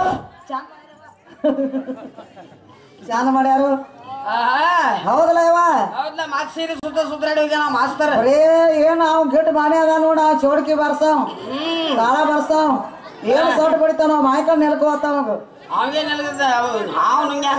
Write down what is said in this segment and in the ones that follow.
ಚಾನ ಮಾಡ್ಯಾರು ಆಹಾ ಹೌದಲ್ಲ ಇವ ಹೌದಲ್ಲ ಮಾತ್ ಸೀರೆ ಸುತ್ತ ಸುತ್ತಾಡಿ ಹೋಗ್ಯಾನ ಮಾಸ್ತರ್ ಬರೇ ಏನ್ ಅವ್ ಗಿಟ್ ಮಾನಿ ಅದ ನೋಡ ಚೋಡ್ಕಿ ಬರ್ಸಾವ್ ಹ್ಮ್ ತಾಳ ಬರ್ಸಾವ್ ಏನ್ ಸೊಟ್ ಬಡಿತಾನ ಮಾಯ್ಕೊಂಡ್ ನೆಲ್ಕೋತಾವ ಅವಂಗೆ ನೆಲಗದ ಹಾವು ನಂಗೆ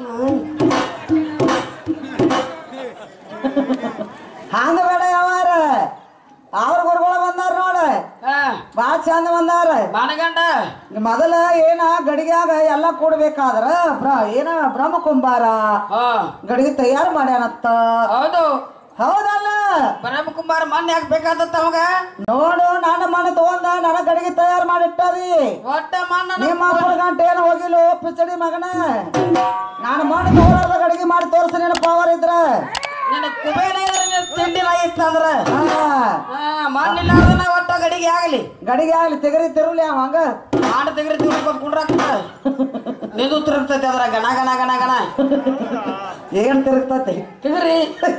ಹಂಗ ಬೇಡ ಯಾವಾರ ಅವ್ರ ಗುರುಗಳ ಬಂದಾರ ನೋಡ ಹಾ ಬಾಳ ಚಂದ ಬಂದಾರ ಬಾಣಗಂಡ ಮೊದಲ ಏನ ಗಡಿಗ್ಯಾಗ ಎಲ್ಲ ಕೂಡ್ಬೇಕಾದ್ರ ಬ್ರ- ಏನ ಬ್ರಹ್ಮ ಕುಂಬಾರ ಹಾ ಗಡಿಗೆ ತಯಾರು ಮಾಡ್ಯಾನತ್ತ ಹೌದು ಹೌದಲ್ಲ ಬರಬ ಕುಮಾರ್ ಮಣ್ಣು ಯಾಕೆ ಬೇಕಾದತ್ತ ಅವಾಗ ನೋಡು ನನ್ನ ಮನೆ ತಗೊಂಡ ನನ್ನ ಗಡಿಗೆ ತಯಾರು ಮಾಡಿಟ್ಟದಿ ಒಟ್ಟ ಮಣ್ಣ ನಿಮ್ಮ ಅಪ್ಪನ ಗಂಟೆ ಏನು ಹೋಗಿಲ್ಲ ಪಿಚಡಿ ಮಗನ ನಾನು ಮಣ್ಣು ತಗೊಳ್ಳಾರ್ದ ಗಡಿಗೆ ಮಾಡಿ ತೋರ್ಸ ನಿನ್ನ ಪವರ್ ಇದ್ರ ನಿನ್ನ ಕುಬೇರ ತಿಂಡಿನ ಇತ್ತಂದ್ರ ಹಾ ಹಾ ಮಣ್ಣಿಲ್ಲ ಒಟ್ಟ ಗಡಿಗೆ ಆಗಲಿ ಗಡಿಗೆ ಆಗ್ಲಿ ತೆಗರಿ ತಿರುಲಿ ಅವ ಹಂಗ ಮಾಡ ತೆಗ್ರಿ ತಿಳ್ಕೊಂಡ್ ಕುಂಡ್ರಾಕ್ತ ನಿಂದು ತಿರುಗ್ತೈತಿ ಅದ್ರ ಗಣ ಗಣ ಗಣ ಗಣ ಏನ್ ತಿರುಗ್ತತಿ ತಿಗ್ರಿ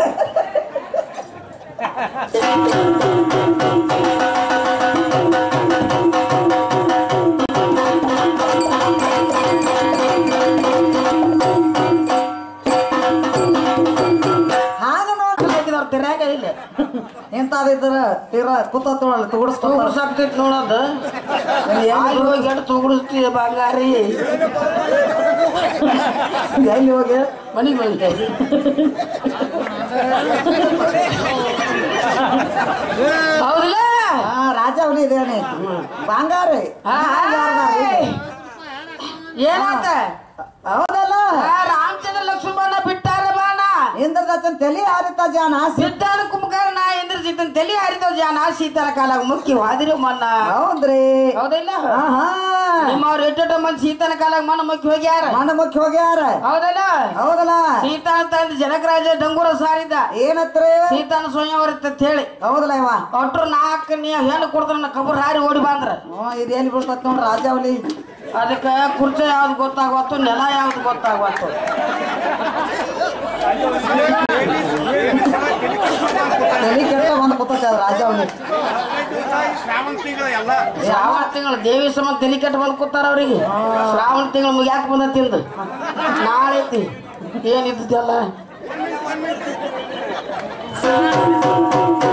ಹಾಗ ನೋಡ್ರಿ ಹಾಕಿದವ್ರ ತಿರ್ಯಾಗ ಇಲ್ಲ ಇಂಥದಿದ್ರ ತೀರ ಕೂತತ್ತೊಳಲ್ಲ ತುಗುಡಿಸ್ಕೊತ ತೂಗುಡ್ಸಾಕ್ತೈತಿ ನೋಡೋದು ಆಗಿ ಹೋಗಿ ಎಡ್ ತೂಗುಡಿಸ್ತೀಯ ಬಂಗಾರಿ ಎಲ್ಲಿ ಹೋಗಿ ಮನಿಗೆ ಬಂತೈತಿ ಹೌದಿಲ್ಲ ಹಾ ರಾಜ ಅವನೇ ಇದೇನೆ ಬಂಗಾರಿ ಹಾ, ಏನಾತ ಹೌದಲ್ಲ ಆ, ರಾಮಚಂದ್ರ ಲಕ್ಷ್ಮಣ ಬಿಟ್ಟಾರ ಬಾಣ ಇಂದ್ರದತ್ತನ್ ತಲಿ ಹಾರಿತ ಜಾನ ಸಿದ್ಧಾನ ಕುಂಭಕರ್ಣ ಇಂದ್ರಜಿತನ್ ತಲೆ ಹರಿದ ಜಾನ ಶೀತಲ ಕಾಲಾಗ ಮುಖ್ಯ ವಾದಿರಿ ಮಣ್ಣ ಹೌದ್ರಿ ಹೌದಿಲ್ಲ ಆಹಾ ನಿಮ್ಮವ್ರು ಎಷ್ಟೆಷ್ಟೋ ಮಂದಿ ಶೀತನ ಕಾಲಾಗ ಮಣ್ಣ ಮುಖ್ಯ ಹೋಗ್ಯಾರ ಮಣ್ಣ ಮುಖ್ಯ ಹೋಗ್ಯಾರ ಹೌದಲ್ಲ ಹೌದಲ್ಲ ಸೀತಾ ಅಂತ ಅಂದ್ ಜನಕರಾಜ ಡಂಗೂರ ಸಾರಿದ್ದ ಏನತ್ರಿ ಸೀತಾನ ಸ್ವಯಂವರ ಅಂತ ಹೇಳಿ ಹೌದಲ್ಲ ಇವ ಒಟ್ರು ನಾಲ್ಕು ನೀ ಹೆಣ್ಣು ಕೊಡ್ತಾರ ಕಬರ್ ಹಾರಿ ಓಡಿ ಬಂದ್ರ ಹ್ಞೂ ಇದು ಎಲ್ಲಿ ಬೀಳ್ತತ್ ನೋಡ್ರಿ ರಾಜಾವಲಿ ಅದಕ್ಕೆ ಕುರ್ಚಿ ಯಾವ್ದು ಗೊತ್ತಾಗವತ್ತು ನೆಲ ಯಾವ್ದು ಗೊತ್ತಾಗವತ್ತು ತಲಿ ಕೆಟ್ಟ ಬಂದು ಕೂತೈತೆ ಅದು ರಾಜಾವಲಿ ಶ್ರಾವಣ ತಿಂಗಳ ಎಲ್ಲ ಶ್ರಾವಣ ತಿಂಗಳು ದೇವಿ ಸಮ ತಲೆ ಕೆಟ್ಟ ಬಂದು ಕೂತಾರ ಅವ್ರಿಗೆ ಶ್ರಾವಣ ತಿಂಗಳು ಮುಗ್ಯಾಕ ಬಂದ ತಿಂದು ನಾಳೆ ಐತಿ ಏನಿದ್ದಲ್ಲ